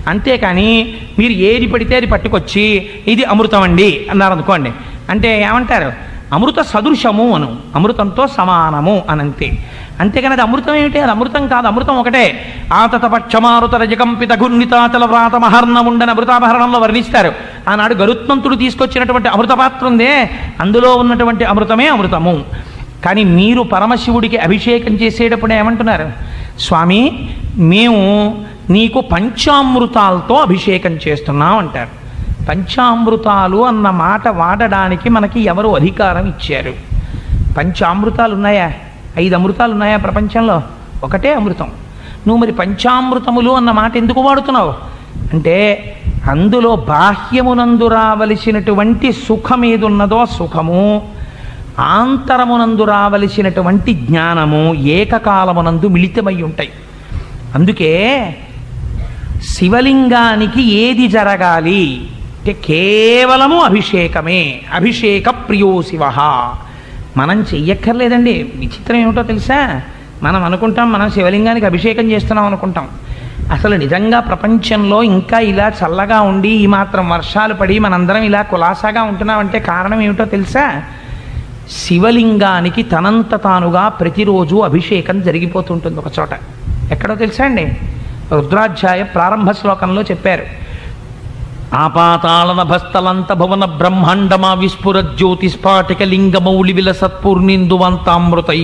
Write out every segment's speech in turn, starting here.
అంతేకాని మీరు ఏది పడితే అది పట్టుకొచ్చి ఇది అమృతం అండి అన్నారు అనుకోండి అంటే ఏమంటారు అమృత సదృశము అను అమృతంతో సమానము అనంతే అంతేకాని అది అమృతం ఏమిటి అది అమృతం కాదు అమృతం ఒకటే ఆతత పక్షమారుత రజకంపిత గుర్నితాచల వ్రాత మహర్ణముండని అమృతాభరణంలో వర్ణిస్తారు ఆనాడు గరుత్మంతుడు తీసుకొచ్చినటువంటి అమృత పాత్ర ఉందే అందులో ఉన్నటువంటి అమృతమే అమృతము కానీ మీరు పరమశివుడికి అభిషేకం చేసేటప్పుడు ఏమంటున్నారు స్వామి మేము నీకు పంచామృతాలతో అభిషేకం చేస్తున్నాం అంటారు పంచామృతాలు అన్న మాట వాడడానికి మనకి ఎవరు అధికారం ఇచ్చారు పంచామృతాలు ఉన్నాయా ఐదు అమృతాలు ఉన్నాయా ప్రపంచంలో ఒకటే అమృతం నువ్వు మరి పంచామృతములు అన్న మాట ఎందుకు వాడుతున్నావు అంటే అందులో బాహ్యమునందు రావలసినటువంటి సుఖం ఏదున్నదో సుఖము ఆంతరమునందు రావలసినటువంటి జ్ఞానము ఏకకాలమునందు మిళితమై ఉంటాయి అందుకే శివలింగానికి ఏది జరగాలి అంటే కేవలము అభిషేకమే అభిషేక ప్రియో శివ మనం చెయ్యక్కర్లేదండి విచిత్రం ఏమిటో తెలుసా మనం అనుకుంటాం మనం శివలింగానికి అభిషేకం చేస్తున్నాం అనుకుంటాం అసలు నిజంగా ప్రపంచంలో ఇంకా ఇలా చల్లగా ఉండి ఈ మాత్రం వర్షాలు పడి మనందరం ఇలా కులాసాగా ఉంటున్నామంటే కారణం ఏమిటో తెలుసా శివలింగానికి తనంత తానుగా ప్రతిరోజు అభిషేకం జరిగిపోతుంటుంది ఒక చోట ఎక్కడో తెలుసా అండి రుద్రాధ్యాయ ప్రారంభ శ్లోకంలో చెప్పారు ఆపాతాళన భస్తలంత భువన బ్రహ్మాండమా విస్ఫుర జ్యోతిస్ఫాటిక లింగమౌళి విలసత్పూర్ణిందువంతామృతై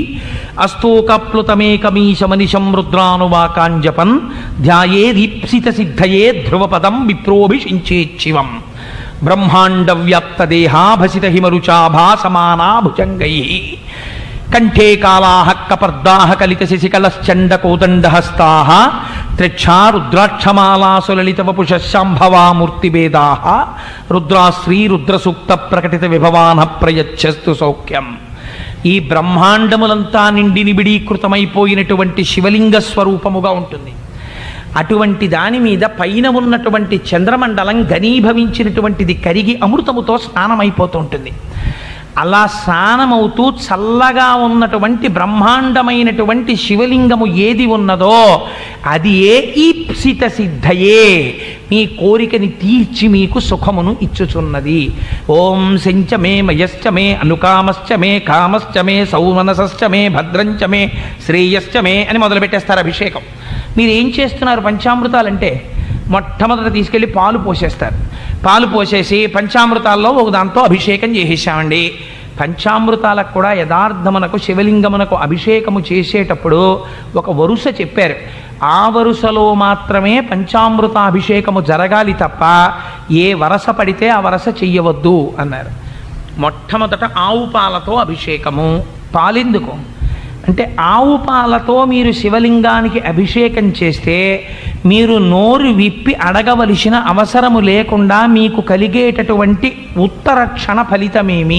అస్తోకప్లుతమేకమీశమనిశం రుద్రానువాకాంజపన్ ధ్యాయేదీప్సిత సిద్ధయే ధ్రువపదం విప్రోభిషించేచ్చివం బ్రహ్మాండ వ్యాప్త దేహాభసిత హిమరుచాభా సమానా భుజంగై కంఠే కాళాహ కపర్దాహ కలిత శశికలశ్చండ కోదండహస్తా త్రిక్షా రుద్రాక్షమాలాసులలిత వపుష శాంభవా మూర్తిభేదా రుద్రాశ్రీ రుద్రసూక్త ప్రకటిత విభవాన ప్రయచ్చస్తు సౌఖ్యం ఈ బ్రహ్మాండములంతా నిండి నిబిడీకృతమైపోయినటువంటి శివలింగ స్వరూపముగా ఉంటుంది అటువంటి దాని మీద పైన ఉన్నటువంటి చంద్రమండలం ఘనీభవించినటువంటిది కరిగి అమృతముతో స్నానమైపోతూ ఉంటుంది అలా స్నానమవుతూ చల్లగా ఉన్నటువంటి బ్రహ్మాండమైనటువంటి శివలింగము ఏది ఉన్నదో అది ఏ ఈప్సిత సిద్ధయే మీ కోరికని తీర్చి మీకు సుఖమును ఇచ్చుచున్నది ఓం శంచ మే మయశ్చ మే అనుకామశ్చ మే కామశ్చ మే సౌమనసశ్చ మే భద్రంచ మే శ్రేయశ్చ మే అని మొదలు పెట్టేస్తారు అభిషేకం మీరు ఏం చేస్తున్నారు పంచామృతాలంటే మొట్టమొదట తీసుకెళ్ళి పాలు పోసేస్తారు పాలు పోసేసి పంచామృతాల్లో ఒక దాంతో అభిషేకం చేసేసామండి పంచామృతాలకు కూడా యథార్థమునకు శివలింగమునకు అభిషేకము చేసేటప్పుడు ఒక వరుస చెప్పారు ఆ వరుసలో మాత్రమే పంచామృతాభిషేకము జరగాలి తప్ప ఏ వరస పడితే ఆ వరస చెయ్యవద్దు అన్నారు మొట్టమొదట ఆవు పాలతో అభిషేకము పాలెందుకు అంటే ఆవు పాలతో మీరు శివలింగానికి అభిషేకం చేస్తే మీరు నోరు విప్పి అడగవలసిన అవసరము లేకుండా మీకు కలిగేటటువంటి ఉత్తరక్షణ ఫలితమేమి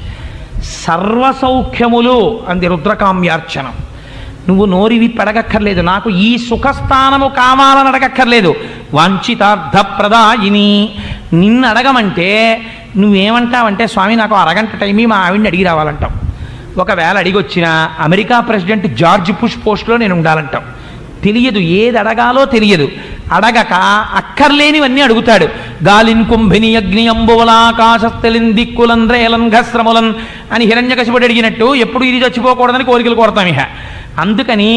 సర్వసౌఖ్యములు అంది రుద్రకామ్యార్చనం నువ్వు నోరి విప్పి అడగక్కర్లేదు నాకు ఈ సుఖస్థానము కావాలని అడగక్కర్లేదు వాంఛితార్థ ప్రదాయిని నిన్ను అడగమంటే నువ్వేమంటావంటే స్వామి నాకు అరగంట టైమీ మా ఆవిడ్ని అడిగి రావాలంటావు ఒకవేళ అడిగొచ్చిన అమెరికా ప్రెసిడెంట్ జార్జ్ పుష్ పోస్ట్లో నేను ఉండాలంటాం తెలియదు ఏది అడగాలో తెలియదు అడగక అక్కర్లేనివన్నీ అడుగుతాడు గాలిన్ కుంభిని అగ్ని అంబువలాకాశస్థలిన్ దిక్కులన్ రేలన్ ఘస్రములన్ అని హిరణ్యకశిపుడు అడిగినట్టు ఎప్పుడు ఇది చచ్చిపోకూడదని కోరికలు కోరతాం ఇహ అందుకని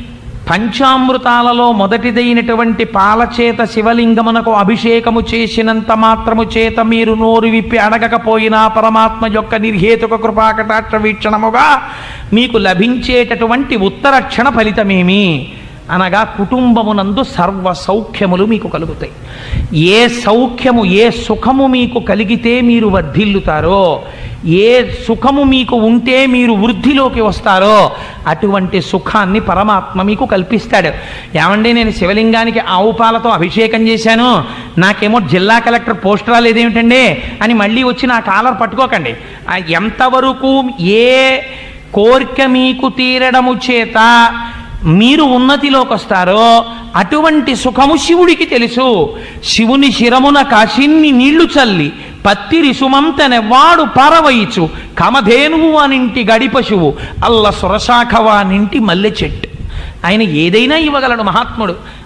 పంచామృతాలలో మొదటిదైనటువంటి పాలచేత శివలింగమునకు అభిషేకము చేసినంత మాత్రము చేత మీరు నోరు విప్పి అడగకపోయినా పరమాత్మ యొక్క నిర్హేతుక కృపాకటాక్ష వీక్షణముగా మీకు లభించేటటువంటి ఉత్తరక్షణ ఫలితమేమి అనగా కుటుంబమునందు సర్వ సౌఖ్యములు మీకు కలుగుతాయి ఏ సౌఖ్యము ఏ సుఖము మీకు కలిగితే మీరు వర్ధిల్లుతారో ఏ సుఖము మీకు ఉంటే మీరు వృద్ధిలోకి వస్తారో అటువంటి సుఖాన్ని పరమాత్మ మీకు కల్పిస్తాడు ఏమండి నేను శివలింగానికి ఆవు పాలతో అభిషేకం చేశాను నాకేమో జిల్లా కలెక్టర్ పోస్ట్ రాలేదేమిటండి అని మళ్ళీ వచ్చి నా కాలర్ పట్టుకోకండి ఆ ఎంతవరకు ఏ కోరిక మీకు తీరడము చేత మీరు ఉన్నతిలోకి వస్తారో అటువంటి సుఖము శివుడికి తెలుసు శివుని శిరమున కాశిన్ని నీళ్లు చల్లి పత్తి రిసుమంతనెవ్వాడు పారవయిచు కమధేనువు అనింటి గడి పశువు అల్ల సురశాఖవా నింటి మల్లె చెట్టు ఆయన ఏదైనా ఇవ్వగలడు మహాత్ముడు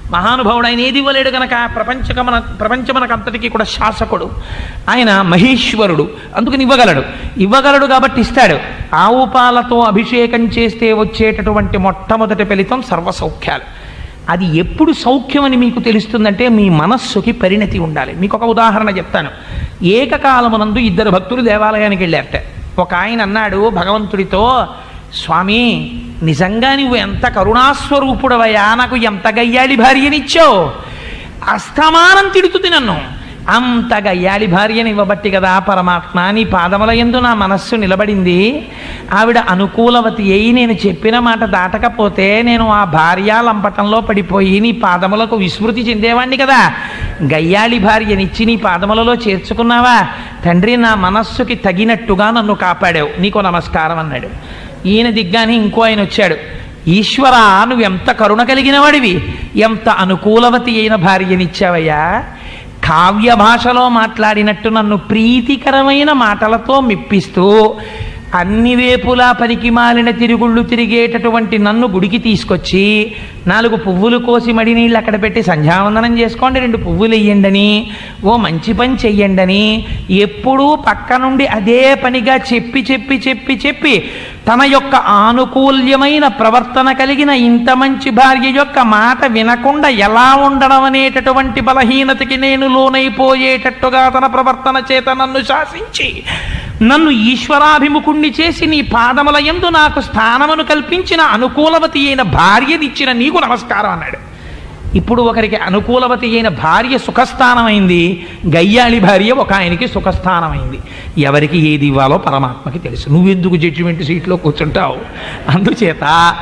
మహానుభావుడు ఆయన ఏది ఇవ్వలేడు గనక ప్రపంచకమన ప్రపంచమనకంతటికి కూడా శాసకుడు ఆయన మహేశ్వరుడు అందుకని ఇవ్వగలడు ఇవ్వగలడు కాబట్టి ఇస్తాడు ఆవు పాలతో అభిషేకం చేస్తే వచ్చేటటువంటి మొట్టమొదటి ఫలితం సర్వసౌఖ్యాలు అది ఎప్పుడు సౌఖ్యం అని మీకు తెలుస్తుందంటే మీ మనస్సుకి పరిణతి ఉండాలి మీకు ఒక ఉదాహరణ చెప్తాను ఏకకాలమునందు ఇద్దరు భక్తులు దేవాలయానికి వెళ్ళారట ఒక ఆయన అన్నాడు భగవంతుడితో స్వామి నిజంగా నువ్వు ఎంత కరుణాస్వరూపుడవయ్యా నాకు ఎంత గయ్యాళి భార్యనిచ్చావు అస్తమానం తిడుతుంది నన్ను అంత గయ్యాళి భార్యని ఇవ్వబట్టి కదా పరమాత్మ నీ పాదముల యందు నా మనస్సు నిలబడింది ఆవిడ అనుకూలవతి అయి నేను చెప్పిన మాట దాటకపోతే నేను ఆ భార్య లంపటంలో పడిపోయి నీ పాదములకు విస్మృతి చెందేవాణ్ణి కదా గయ్యాళి భార్యనిచ్చి నీ పాదములలో చేర్చుకున్నావా తండ్రి నా మనస్సుకి తగినట్టుగా నన్ను కాపాడావు నీకు నమస్కారం అన్నాడు ఈయన దిగ్గానే ఇంకో ఆయన వచ్చాడు ఈశ్వర నువ్వు ఎంత కరుణ కలిగిన వాడివి ఎంత అనుకూలవతి అయిన భార్యనిచ్చావయ్యా కావ్య భాషలో మాట్లాడినట్టు నన్ను ప్రీతికరమైన మాటలతో మెప్పిస్తూ అన్ని వేపులా పనికి మాలిన తిరుగుళ్ళు తిరిగేటటువంటి నన్ను గుడికి తీసుకొచ్చి నాలుగు పువ్వులు కోసి మడి నీళ్ళు అక్కడ పెట్టి సంధ్యావందనం చేసుకోండి రెండు పువ్వులు వెయ్యండని ఓ మంచి పని చెయ్యండని ఎప్పుడూ పక్క నుండి అదే పనిగా చెప్పి చెప్పి చెప్పి చెప్పి తన యొక్క ఆనుకూల్యమైన ప్రవర్తన కలిగిన ఇంత మంచి భార్య యొక్క మాట వినకుండా ఎలా ఉండడం అనేటటువంటి బలహీనతకి నేను లోనైపోయేటట్టుగా తన ప్రవర్తన చేత నన్ను శాసించి నన్ను ఈశ్వరాభిముఖుణ్ణి చేసి నీ పాదముల యందు నాకు స్థానమును కల్పించిన అనుకూలవతి అయిన భార్యనిచ్చిన నీకు నమస్కారం అన్నాడు ఇప్పుడు ఒకరికి అనుకూలవతి అయిన భార్య సుఖస్థానమైంది గయ్యాళి భార్య ఒక ఆయనకి సుఖస్థానమైంది ఎవరికి ఏది ఇవ్వాలో పరమాత్మకి తెలుసు నువ్వెందుకు జడ్జిమెంట్ సీట్లో కూర్చుంటావు అందుచేత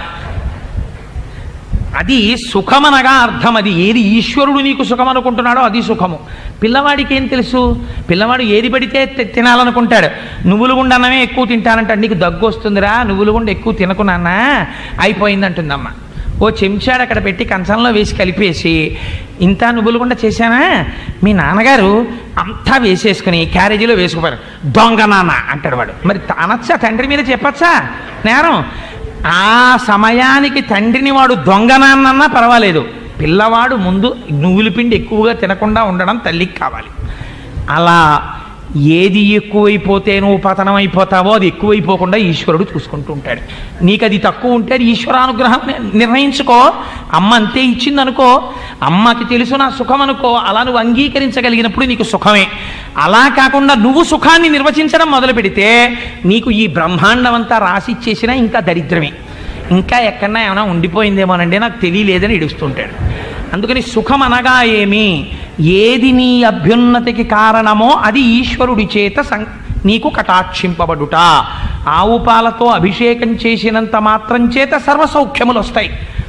అది సుఖమనగా అర్థం అది ఏది ఈశ్వరుడు నీకు సుఖం అనుకుంటున్నాడో అది సుఖము పిల్లవాడికి ఏం తెలుసు పిల్లవాడు ఏది పడితే తి- తినాలనుకుంటాడు నువ్వులు గుండా అన్నమే ఎక్కువ తింటానంటాడు నీకు దగ్గు వస్తుందిరా నువ్వులు గుండా ఎక్కువ తినకున్నానా అయిపోయిందంటుందమ్మ ఓ చెంచాడు అక్కడ పెట్టి కంచంలో వేసి కలిపేసి ఇంత నువ్వులు గుండా చేశానా మీ నాన్నగారు అంతా వేసేసుకుని క్యారేజీలో వేసుకుపోయారు దొంగ నాన్న అంటాడు వాడు మరి అనొచ్చా తండ్రి మీద చెప్పచ్చా నేరం ఆ సమయానికి తండ్రిని వాడు దొంగనాన్నన్నా పర్వాలేదు పిల్లవాడు ముందు నువ్వుల పిండి ఎక్కువగా తినకుండా ఉండడం తల్లికి కావాలి అలా ఏది ఎక్కువైపోతే నువ్వు పతనం అయిపోతావో అది ఎక్కువైపోకుండా ఈశ్వరుడు చూసుకుంటూ ఉంటాడు నీకు అది తక్కువ ఉంటే అది ఈశ్వరానుగ్రహం ని- నిర్ణయించుకో అమ్మ అంతే ఇచ్చింది అనుకో అమ్మకి తెలుసు నా సుఖం అనుకో అలా నువ్వు అంగీకరించగలిగినప్పుడు నీకు సుఖమే అలా కాకుండా నువ్వు సుఖాన్ని నిర్వచించడం మొదలు పెడితే నీకు ఈ బ్రహ్మాండం అంతా రాసి ఇచ్చేసినా ఇంకా దరిద్రమే ఇంకా ఎక్కడన్నా ఏమైనా ఉండిపోయిందేమోనండి నాకు తెలియలేదని ఇడుస్తుంటాడు అందుకని సుఖం అనగా ఏమి ఏది నీ అభ్యున్నతికి కారణమో అది ఈశ్వరుడి చేత సం నీకు కటాక్షింపబడుట ఆవు పాలతో అభిషేకం చేసినంత మాత్రం చేత సర్వసౌఖ్యములు వస్తాయి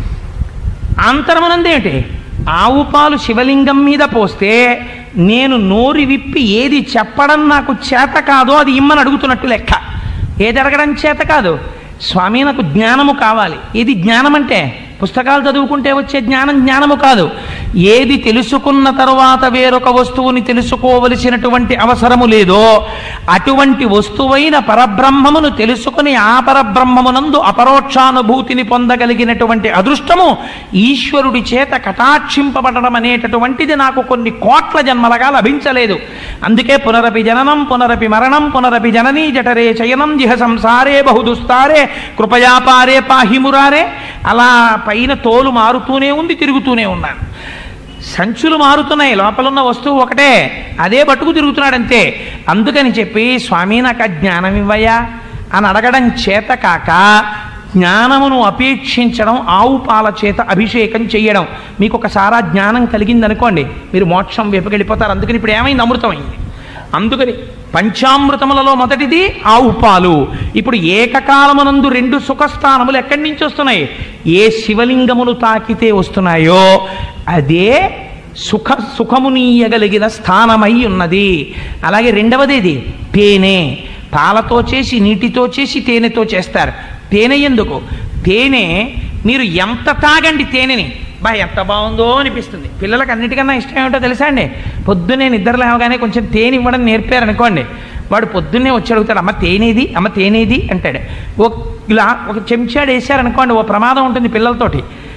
అంతరమనందేంటి ఆవు పాలు శివలింగం మీద పోస్తే నేను నోరు విప్పి ఏది చెప్పడం నాకు చేత కాదో అది ఇమ్మని అడుగుతున్నట్టు లెక్క ఏది అడగడం చేత కాదు స్వామి నాకు జ్ఞానము కావాలి ఇది జ్ఞానం అంటే పుస్తకాలు చదువుకుంటే వచ్చే జ్ఞానం జ్ఞానము కాదు ఏది తెలుసుకున్న తర్వాత వేరొక వస్తువుని తెలుసుకోవలసినటువంటి అవసరము లేదో అటువంటి వస్తువైన పరబ్రహ్మమును తెలుసుకుని ఆ పరబ్రహ్మమునందు అపరోక్షానుభూతిని పొందగలిగినటువంటి అదృష్టము ఈశ్వరుడి చేత కటాక్షింపబడడం అనేటటువంటిది నాకు కొన్ని కోట్ల జన్మలుగా లభించలేదు అందుకే పునరపి జననం పునరపి మరణం పునరపి జననీ జఠరే చయనం జిహ సంసారే బహుదుస్తారే కృపయాపారే పాహిమురారే అలా పైన తోలు మారుతూనే ఉంది తిరుగుతూనే ఉన్నాను సంచులు మారుతున్నాయి లోపల ఉన్న వస్తువు ఒకటే అదే పట్టుకు తిరుగుతున్నాడు అంతే అందుకని చెప్పి స్వామి నాకు ఆ జ్ఞానం ఇవ్వయా అని అడగడం చేత కాక జ్ఞానమును అపేక్షించడం ఆవు పాల చేత అభిషేకం చేయడం మీకు ఒకసారి ఆ జ్ఞానం కలిగింది అనుకోండి మీరు మోక్షం వెపుకెళ్ళిపోతారు అందుకని ఇప్పుడు ఏమైంది అమృతమైంది అందుకని పంచామృతములలో మొదటిది ఆవు పాలు ఇప్పుడు ఏకకాలమునందు రెండు సుఖస్థానములు ఎక్కడి నుంచి వస్తున్నాయి ఏ శివలింగములు తాకితే వస్తున్నాయో అదే సుఖ సుఖమునీయగలిగిన స్థానమై ఉన్నది అలాగే రెండవది తేనె పాలతో చేసి నీటితో చేసి తేనెతో చేస్తారు తేనె ఎందుకు తేనె మీరు ఎంత తాగండి తేనెని బా ఎంత బాగుందో అనిపిస్తుంది పిల్లలకు అన్నిటికన్నా ఇష్టం ఏమిటో తెలుసా అండి పొద్దున్నే నిద్ర లేవగానే కొంచెం తేనె ఇవ్వడం నేర్పారనుకోండి వాడు పొద్దున్నే వచ్చి అడుగుతాడు అమ్మ తేనేది అమ్మ తేనేది అంటాడు ఒక ఇలా ఒక చెంచాడు వేశారనుకోండి ఓ ప్రమాదం ఉంటుంది పిల్లలతోటి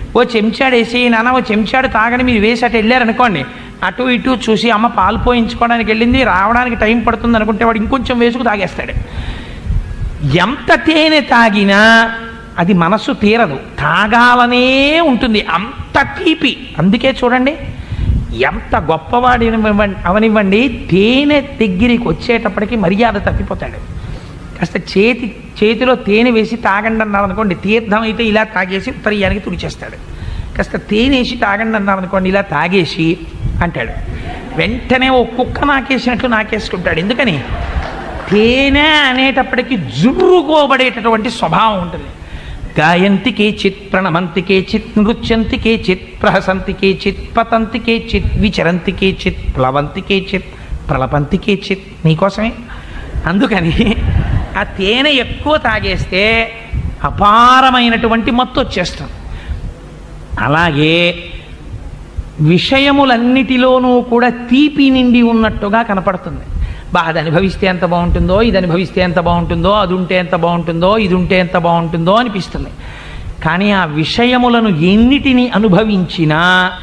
ఓ చెంచాడు వేసి నాన్న ఓ చెంచాడు తాగని మీరు వేసి అటు వెళ్ళారనుకోండి అటు ఇటు చూసి అమ్మ పాలు పోయించుకోవడానికి వెళ్ళింది రావడానికి టైం పడుతుంది అనుకుంటే వాడు ఇంకొంచెం వేసుకు తాగేస్తాడు ఎంత తేనె తాగినా అది మనస్సు తీరదు తాగాలనే ఉంటుంది అంత తీపి అందుకే చూడండి ఎంత గొప్పవాడి అవనివ్వండి తేనె దగ్గరికి వచ్చేటప్పటికి మర్యాద తప్పిపోతాడు కాస్త చేతి చేతిలో తేనె వేసి తాగండి అన్నారు అనుకోండి తీర్థం అయితే ఇలా తాగేసి ఉత్తరీయానికి తుడిచేస్తాడు కాస్త తేనె వేసి తాగండి అన్నారు అనుకోండి ఇలా తాగేసి అంటాడు వెంటనే ఓ కుక్క నాకేసినట్లు నాకేసుకుంటాడు ఎందుకని తేనె అనేటప్పటికి జుర్రుకోబడేటటువంటి స్వభావం ఉంటుంది గాయంతి కేచిత్ ప్రణమంతి కేచిత్ నృత్యంతి కేచిత్ ప్రహసంతి కేచిత్ పతంతి కేచిత్ విచరంతి కేచిత్ ప్లవంతి కేచిత్ ప్రలపంతి కేచిత్ నీకోసమే అందుకని ఆ తేనె ఎక్కువ తాగేస్తే అపారమైనటువంటి మత్తు వచ్చేస్తుంది అలాగే విషయములన్నిటిలోనూ కూడా తీపి నిండి ఉన్నట్టుగా కనపడుతుంది బా అది అనుభవిస్తే ఎంత బాగుంటుందో ఇది అనుభవిస్తే ఎంత బాగుంటుందో అది ఉంటే ఎంత బాగుంటుందో ఇది ఉంటే ఎంత బాగుంటుందో అనిపిస్తుంది కానీ ఆ విషయములను ఎన్నిటిని అనుభవించినా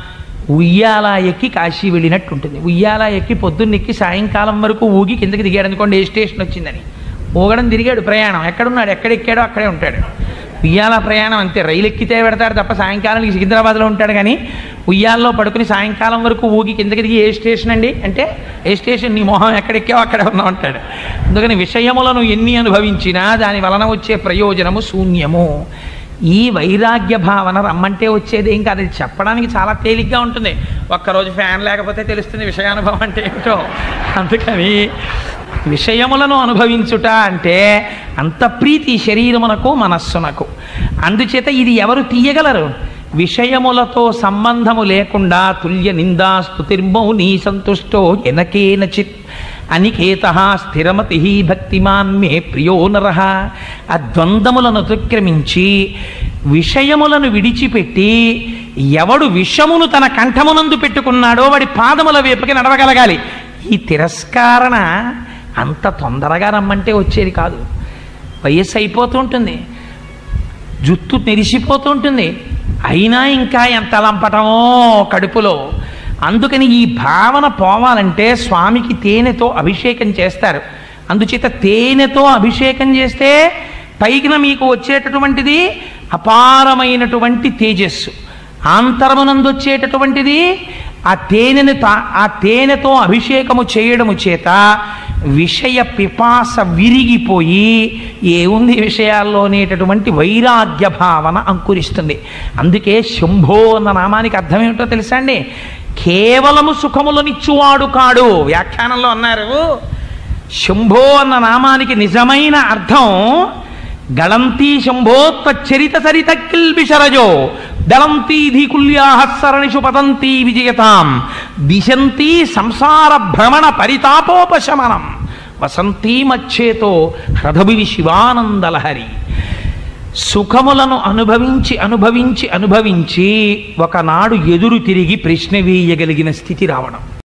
ఉయ్యాల ఎక్కి కాశీ వెళ్ళినట్టు ఉంటుంది ఉయ్యాల ఎక్కి పొద్దున్నెక్కి సాయంకాలం వరకు ఊగి కిందకి దిగాడు అనుకోండి ఏ స్టేషన్ వచ్చిందని ఊగడం తిరిగాడు ప్రయాణం ఎక్కడున్నాడు ఎక్కడెక్కాడో అక్కడే ఉంటాడు ఉయ్యాల ప్రయాణం అంతే రైలు ఎక్కితే పెడతాడు తప్ప సాయంకాలానికి సికింద్రాబాద్లో ఉంటాడు కానీ ఉయ్యాల్లో పడుకుని సాయంకాలం వరకు ఊగి కిందకి దిగి ఏ స్టేషన్ అండి అంటే ఏ స్టేషన్ నీ మొహం ఎక్కడెక్కావో అక్కడే ఉన్నావు అంటాడు అందుకని విషయములను ఎన్ని అనుభవించినా దాని వలన వచ్చే ప్రయోజనము శూన్యము ఈ వైరాగ్య భావన రమ్మంటే వచ్చేది ఏం కాదు అది చెప్పడానికి చాలా తేలిగ్గా ఉంటుంది ఒక్కరోజు ఫ్యాన్ లేకపోతే తెలుస్తుంది విషయానుభవం అంటే ఏంటో అందుకని విషయములను అనుభవించుట అంటే అంత ప్రీతి శరీరమునకు మనస్సునకు అందుచేత ఇది ఎవరు తీయగలరు విషయములతో సంబంధము లేకుండా తుల్య నిందా స్తుతిర్మౌని సంతుష్టో ఎనకేనచిత్ అనికేత స్థిరమతి భక్తిమాన్ మే ప్రియో నర ఆ ద్వంద్వములను అతిక్రమించి విషయములను విడిచిపెట్టి ఎవడు విషమును తన కంఠమునందు పెట్టుకున్నాడో వాడి పాదముల వైపుకి నడవగలగాలి ఈ తిరస్కారణ అంత తొందరగా రమ్మంటే వచ్చేది కాదు వయస్సు అయిపోతుంటుంది జుత్తు నెరిసిపోతుంటుంది అయినా ఇంకా ఎంత లంపటమో కడుపులో అందుకని ఈ భావన పోవాలంటే స్వామికి తేనెతో అభిషేకం చేస్తారు అందుచేత తేనెతో అభిషేకం చేస్తే పైకిన మీకు వచ్చేటటువంటిది అపారమైనటువంటి తేజస్సు ఆంతరమునందు వచ్చేటటువంటిది ఆ తేనెను తా ఆ తేనెతో అభిషేకము చేయడము చేత విషయ పిపాస విరిగిపోయి ఏముంది విషయాల్లో అనేటటువంటి వైరాగ్య భావన అంకురిస్తుంది అందుకే శంభో అన్న నామానికి అర్థం ఏమిటో తెలుసా అండి కేవలము సుఖములనిచ్చువాడు కాడు వ్యాఖ్యానంలో అన్నారు శంభో అన్న నామానికి నిజమైన అర్థం గళంతీ శంభోత్వచరిత సరిత కిల్బిషరజో దళంతీ కుల్యాహస్సరణిషు పతంతి విజయతాం దిశంతి సంసార భ్రమణ పరితాపోపశమనం వసంతీ మచ్చేతో హ్రదభివి శివానందలహరి సుఖములను అనుభవించి అనుభవించి అనుభవించి ఒకనాడు ఎదురు తిరిగి ప్రశ్న వేయగలిగిన స్థితి రావడం